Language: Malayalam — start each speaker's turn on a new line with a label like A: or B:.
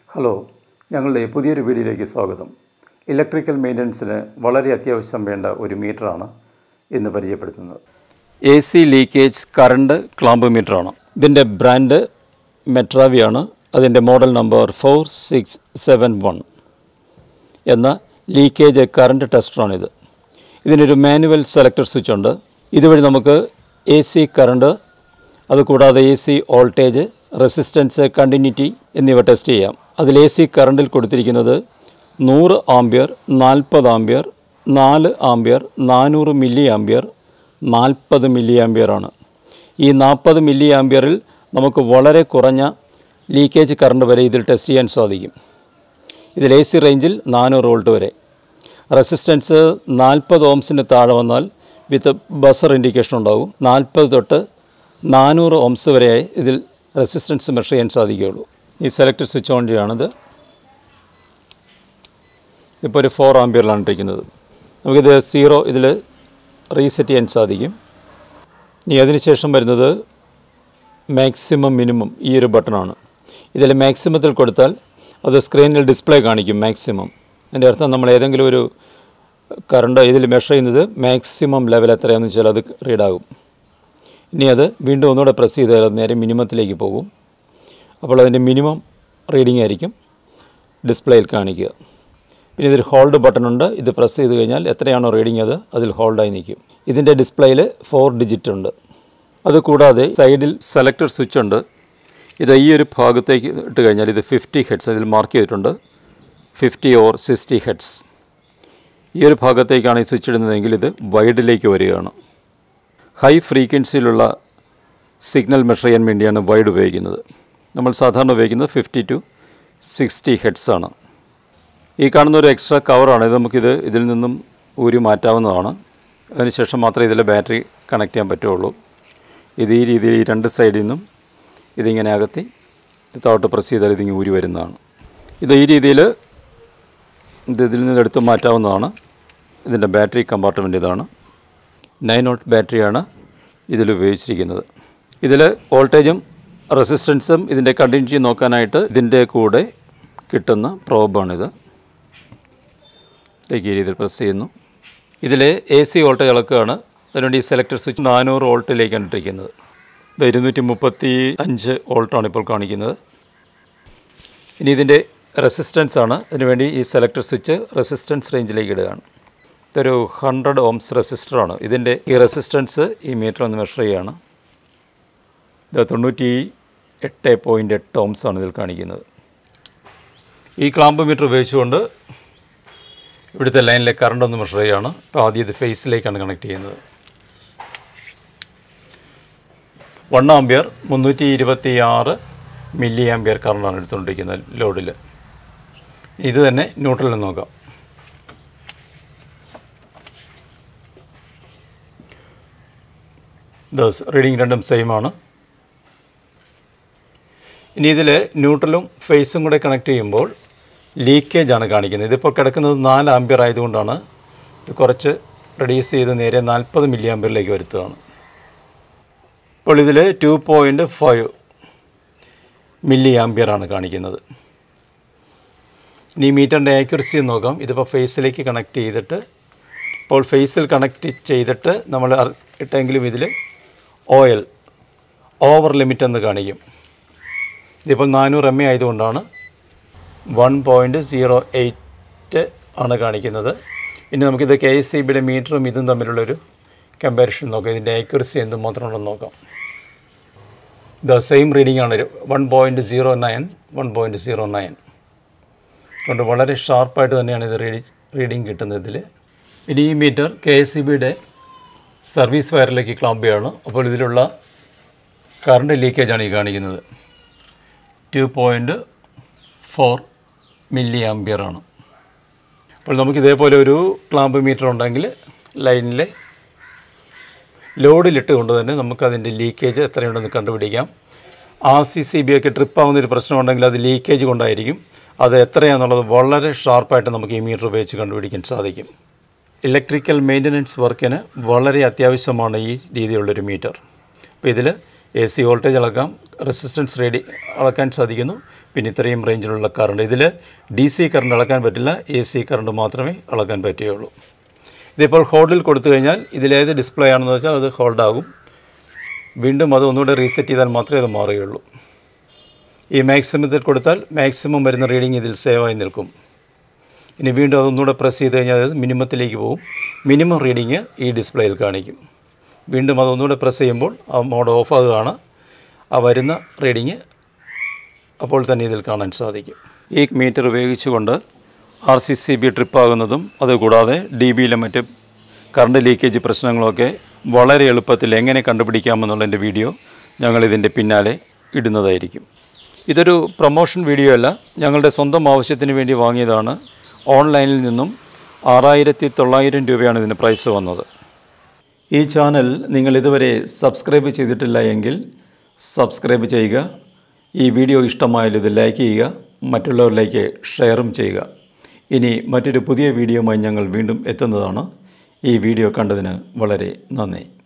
A: ഹലോ ഞങ്ങളുടെ പുതിയൊരു വീഡിയോയിലേക്ക് സ്വാഗതം ഇലക്ട്രിക്കൽ മെയിൻ്റനൻസിന് വളരെ അത്യാവശ്യം വേണ്ട ഒരു മീറ്ററാണ് ഇന്ന് പരിചയപ്പെടുത്തുന്നത് A C leakage current clamp മീറ്ററാണ് ഇതിൻ്റെ ബ്രാൻഡ് മെട്രാവിയാണ് അതിൻ്റെ model number four six seven one എന്ന ലീക്കേജ് കറണ്ട് ടെസ്റ്ററാണിത് ഇതിനൊരു മാനുവൽ സെലക്ടർ സ്വിച്ച് ഉണ്ട് ഇതുവഴി നമുക്ക് എ സി കറണ്ട് അതുകൂടാതെ A C voltage resistance continuity എന്നിവ ടെസ്റ്റ് ചെയ്യാം അതിൽ എ സി കറണ്ടിൽ കൊടുത്തിരിക്കുന്നത് നൂറ് ആംബിയർ നാൽപ്പത് ആംബിയർ നാല് ആംബിയർ നാനൂറ് മില്ലി ആംബിയർ നാൽപ്പത് മില്ലി ആംബിയറാണ് ഈ നാൽപ്പത് മില്ലി ആംബിയറിൽ നമുക്ക് വളരെ കുറഞ്ഞ ലീക്കേജ് കറണ്ട് വരെ ഇതിൽ ടെസ്റ്റ് ചെയ്യാൻ സാധിക്കും ഇതിൽ എ സി റേഞ്ചിൽ നാനൂറ് വോൾട്ട് വരെ റെസിസ്റ്റൻസ് നാൽപ്പത് ഓംസിന് താഴെ വന്നാൽ വിത്ത് ബസർ ഇൻഡിക്കേഷൻ ഉണ്ടാകും നാൽപ്പത് തൊട്ട് നാനൂറ് ഓംസ് വരെ ഇതിൽ റെസിസ്റ്റൻസ് മെഷർ ചെയ്യാൻ സാധിക്കുകയുള്ളൂ ഈ സെലക്ട് സ്വിച്ച് ഓൺ ചെയ്യുകയാണിത് ഇപ്പോൾ ഒരു ഫോർ ആംബിയറിലാണ് ഇട്ടിരിക്കുന്നത് നമുക്കിത് സീറോ ഇതിൽ റീസെറ്റ് ചെയ്യാൻ സാധിക്കും ഇനി അതിനുശേഷം വരുന്നത് മാക്സിമം മിനിമം ഈ ഒരു ബട്ടണാണ് ഇതിൽ മാക്സിമത്തിൽ കൊടുത്താൽ അത് സ്ക്രീനിൽ ഡിസ്പ്ലേ കാണിക്കും മാക്സിമം അതിൻ്റെ അർത്ഥം നമ്മൾ ഏതെങ്കിലും ഒരു കറണ്ട് ഇതിൽ മെഷർ ചെയ്യുന്നത് മാക്സിമം ലെവൽ എത്രയാണെന്ന് വെച്ചാൽ അത് റീഡാകും ഇനി അത് വീണ്ടും ഒന്നുകൂടെ പ്രസ് ചെയ്താൽ അത് നേരെ മിനിമത്തിലേക്ക് പോകും അപ്പോൾ അതിൻ്റെ മിനിമം റീഡിംഗ് ആയിരിക്കും ഡിസ്പ്ലേയിൽ കാണിക്കുക പിന്നെ ഇതിൽ ഹോൾഡ് ബട്ടൺ ഉണ്ട് ഇത് പ്രസ് ചെയ്ത് കഴിഞ്ഞാൽ എത്രയാണോ റീഡിംഗ് അത് അതിൽ ഹോൾഡായി നിൽക്കും ഇതിൻ്റെ ഡിസ്പ്ലേയിൽ ഫോർ ഡിജിറ്റ് ഉണ്ട് അതുകൂടാതെ സൈഡിൽ സെലക്ടർ സ്വിച്ച് ഉണ്ട് ഇത് ഈ ഒരു ഭാഗത്തേക്ക് ഇട്ട് കഴിഞ്ഞാൽ ഇത് ഫിഫ്റ്റി ഹെഡ്സ് ഇതിൽ മാർക്ക് ചെയ്തിട്ടുണ്ട് ഫിഫ്റ്റി ഓർ സിക്സ്റ്റി ഹെഡ്സ് ഈ ഒരു ഭാഗത്തേക്കാണ് ഈ സ്വിച്ച് ഇടുന്നതെങ്കിൽ ഇത് വൈഡിലേക്ക് വരികയാണ് ഹൈ ഫ്രീക്വൻസിയിലുള്ള സിഗ്നൽ മെഷർ ചെയ്യാൻ വേണ്ടിയാണ് വൈഡ് ഉപയോഗിക്കുന്നത് നമ്മൾ സാധാരണ ഉപയോഗിക്കുന്നത് ഫിഫ്റ്റി ടു സിക്സ്റ്റി ഹെഡ്സ് ആണ് ഈ കാണുന്ന ഒരു എക്സ്ട്രാ കവറാണ് ഇത് നമുക്കിത് ഇതിൽ നിന്നും ഊരി മാറ്റാവുന്നതാണ് അതിനുശേഷം മാത്രമേ ഇതിലെ ബാറ്ററി കണക്ട് ചെയ്യാൻ പറ്റുള്ളൂ ഇത് ഈ രീതിയിൽ ഈ രണ്ട് സൈഡിൽ നിന്നും ഇതിങ്ങനെ അകത്തി ഇത് താഴോട്ട് പ്രസ് ചെയ്താൽ ഇതിങ്ങനെ ഊരി വരുന്നതാണ് ഇത് ഈ രീതിയിൽ ഇത് ഇതിൽ നിന്ന് എടുത്ത് മാറ്റാവുന്നതാണ് ഇതിൻ്റെ ബാറ്ററി കമ്പാർട്ട്മെൻറ്റ് ഇതാണ് നയൻ വോൾട്ട് ബാറ്ററിയാണ് ഇതിൽ ഉപയോഗിച്ചിരിക്കുന്നത് ഇതിൽ വോൾട്ടേജും റെസിസ്റ്റൻസും ഇതിൻ്റെ കണ്ടിന്യൂറ്റി നോക്കാനായിട്ട് ഇതിൻ്റെ കൂടെ കിട്ടുന്ന പ്രോബാണിത് ഈ രീതിയിൽ പ്രസ് ചെയ്യുന്നു ഇതിൽ എ സി വോൾട്ടേജ് അളക്കുകയാണ് അതിനുവേണ്ടി ഈ സെലക്ടർ സ്വിച്ച് നാനൂറ് വോൾട്ടിലേക്കാണ് ഇട്ടിരിക്കുന്നത് ഇത് ഇരുന്നൂറ്റി മുപ്പത്തി അഞ്ച് വോൾട്ടാണ് ഇപ്പോൾ കാണിക്കുന്നത് ഇനി ഇതിൻ്റെ റെസിസ്റ്റൻസ് ആണ് അതിനുവേണ്ടി ഈ സെലക്ടർ സ്വിച്ച് റെസിസ്റ്റൻസ് റേഞ്ചിലേക്ക് ഇടുകയാണ് ഇതൊരു ഹൺഡ്രഡ് ഓംസ് റെസിസ്റ്ററാണ് ഇതിൻ്റെ ഈ റെസിസ്റ്റൻസ് ഈ മീറ്റർ ഒന്ന് മെഷർ ചെയ്യുകയാണ് ഇത് തൊണ്ണൂറ്റി എട്ട് പോയിൻറ്റ് എട്ട് ഓംസ് ആണ് ഇതിൽ കാണിക്കുന്നത് ഈ ക്ലാമ്പ് മീറ്റർ ഉപയോഗിച്ചുകൊണ്ട് ഇവിടുത്തെ ലൈനിലെ കറണ്ട് ഒന്ന് മെഷർ ചെയ്യുകയാണ് അപ്പോൾ ആദ്യം ഇത് ഫേസിലേക്കാണ് കണക്ട് ചെയ്യുന്നത് വൺ ആംബിയർ മുന്നൂറ്റി ഇരുപത്തി ആറ് മില്ലി ആംബിയർ കറണ്ടാണ് എടുത്തുകൊണ്ടിരിക്കുന്നത് ലോഡിൽ ഇത് തന്നെ ന്യൂട്രലിൽ നോക്കാം ദസ് റീഡിങ് രണ്ടും സെയിം ആണ് ഇനി ഇതിൽ ന്യൂട്രലും ഫേസും കൂടെ കണക്ട് ചെയ്യുമ്പോൾ ലീക്കേജ് ആണ് കാണിക്കുന്നത് ഇതിപ്പോൾ കിടക്കുന്നത് നാല് ആംബിയർ ആയതുകൊണ്ടാണ് ഇത് കുറച്ച് റെഡ്യൂസ് ചെയ്ത് നേരെ നാൽപ്പത് മില്ലി ആംബിയറിലേക്ക് വരുത്തുകയാണ് ഇപ്പോൾ ഇതിൽ ടു പോയിൻറ്റ് ഫൈവ് മില്ലി ആംബിയറാണ് കാണിക്കുന്നത് ഇനി മീറ്ററിൻ്റെ ആക്യുറസി നോക്കാം ഇതിപ്പോൾ ഫേസിലേക്ക് കണക്ട് ചെയ്തിട്ട് ഇപ്പോൾ ഫേസിൽ കണക്ട് ചെയ്തിട്ട് നമ്മൾ ഇട്ടെങ്കിലും ഇതിൽ ഓയിൽ ഓവർ ലിമിറ്റ് എന്ന് കാണിക്കും ഇതിപ്പോൾ നാനൂറ് എം എ ആയതുകൊണ്ടാണ് വൺ പോയിൻറ്റ് സീറോ എയ്റ്റ് ആണ് കാണിക്കുന്നത് ഇനി നമുക്കിത് കെ എസ് സി ബിയുടെ മീറ്ററും ഇതും തമ്മിലുള്ളൊരു കമ്പാരിഷൻ നോക്കാം ഇതിൻ്റെ ആക്യുറസി എന്തുമാത്രം ഉണ്ടെന്ന് നോക്കാം ദ സെയിം റീഡിംഗ് ആണ് one point zero nine one point zero nine അതുകൊണ്ട് വളരെ ഷാർപ്പായിട്ട് തന്നെയാണ് ഇത് റീഡി റീഡിങ് കിട്ടുന്നത് ഇതിൽ ഇനി ഈ മീറ്റർ കെ എസ് സി ബിയുടെ സർവീസ് വയറിലേക്ക് ക്ലാമ്പ് ചെയ്യാണ് അപ്പോൾ ഇതിലുള്ള കറണ്ട് ലീക്കേജാണ് ഈ കാണിക്കുന്നത് ടു പോയിൻറ്റ് ഫോർ മില്ലി ആംബിയറാണ് അപ്പോൾ നമുക്ക് ഇതേപോലെ ഒരു ക്ലാമ്പ് മീറ്റർ ഉണ്ടെങ്കിൽ ലൈനിലെ ലോഡിലിട്ട് കൊണ്ട് തന്നെ നമുക്കതിൻ്റെ ലീക്കേജ് എത്രയുണ്ടെന്ന് കണ്ടുപിടിക്കാം ആർ സി സി ബി ഒക്കെ ട്രിപ്പ് ആവുന്നൊരു പ്രശ്നമുണ്ടെങ്കിൽ അത് ലീക്കേജ് കൊണ്ടായിരിക്കും അത് എത്രയാണെന്നുള്ളത് വളരെ ഷാർപ്പായിട്ട് നമുക്ക് ഈ മീറ്റർ ഉപയോഗിച്ച് കണ്ടുപിടിക്കാൻ സാധിക്കും ഇലക്ട്രിക്കൽ മെയിൻ്റനൻസ് വർക്കിന് വളരെ അത്യാവശ്യമാണ് ഈ രീതിയിലുള്ളൊരു മീറ്റർ അപ്പോൾ ഇതിൽ എ സി വോൾട്ടേജ് അളക്കാം റെസിസ്റ്റൻസ് റേഡി അളക്കാൻ സാധിക്കുന്നു പിന്നെ ഇത്രയും റേഞ്ചിലുള്ള കറണ്ട് ഇതിൽ ഡി സി കറണ്ട് അളക്കാൻ പറ്റില്ല എ സി കറണ്ട് മാത്രമേ അളക്കാൻ പറ്റുകയുള്ളൂ ഇതിപ്പോൾ ഹോൾഡിൽ കൊടുത്തു കഴിഞ്ഞാൽ ഇതിലേത് ഡിസ്പ്ലേ ആണെന്ന് വെച്ചാൽ അത് ഹോൾഡ് ആകും വീണ്ടും അത് ഒന്നുകൂടെ റീസെറ്റ് ചെയ്താൽ മാത്രമേ അത് മാറുകയുള്ളൂ ഈ മാക്സിമത്തിൽ കൊടുത്താൽ മാക്സിമം വരുന്ന റീഡിങ് ഇതിൽ സേവ് ആയി നിൽക്കും ഇനി വീണ്ടും അതൊന്നുകൂടെ പ്രസ് ചെയ്ത് കഴിഞ്ഞാൽ അത് മിനിമത്തിലേക്ക് പോകും മിനിമം റീഡിങ് ഈ ഡിസ്പ്ലേയിൽ കാണിക്കും വീണ്ടും അതൊന്നുകൂടെ പ്രസ് ചെയ്യുമ്പോൾ ആ മോഡ് ഓഫ് ആകുകയാണ് ആ വരുന്ന റീഡിങ് അപ്പോൾ തന്നെ ഇതിൽ കാണാൻ സാധിക്കും ഈ മീറ്റർ ഉപയോഗിച്ചുകൊണ്ട് ആർ സി സി ബി ട്രിപ്പാകുന്നതും അതുകൂടാതെ ഡി ബിയിലെ മറ്റ് കറണ്ട് ലീക്കേജ് പ്രശ്നങ്ങളൊക്കെ വളരെ എളുപ്പത്തിൽ എങ്ങനെ കണ്ടുപിടിക്കാമെന്നുള്ളതിൻ്റെ വീഡിയോ ഞങ്ങളിതിൻ്റെ പിന്നാലെ ഇടുന്നതായിരിക്കും ഇതൊരു പ്രൊമോഷൻ വീഡിയോ അല്ല ഞങ്ങളുടെ സ്വന്തം ആവശ്യത്തിന് വേണ്ടി വാങ്ങിയതാണ് ഓൺലൈനിൽ നിന്നും ആറായിരത്തി തൊള്ളായിരം രൂപയാണ് ഇതിന് പ്രൈസ് വന്നത് ഈ ചാനൽ നിങ്ങൾ ഇതുവരെ സബ്സ്ക്രൈബ് ചെയ്തിട്ടില്ല എങ്കിൽ സബ്സ്ക്രൈബ് ചെയ്യുക ഈ വീഡിയോ ഇഷ്ടമായാൽ ഇത് ലൈക്ക് ചെയ്യുക മറ്റുള്ളവരിലേക്ക് ഷെയറും ചെയ്യുക ഇനി മറ്റൊരു പുതിയ വീഡിയോയുമായി ഞങ്ങൾ വീണ്ടും എത്തുന്നതാണ് ഈ വീഡിയോ കണ്ടതിന് വളരെ നന്ദി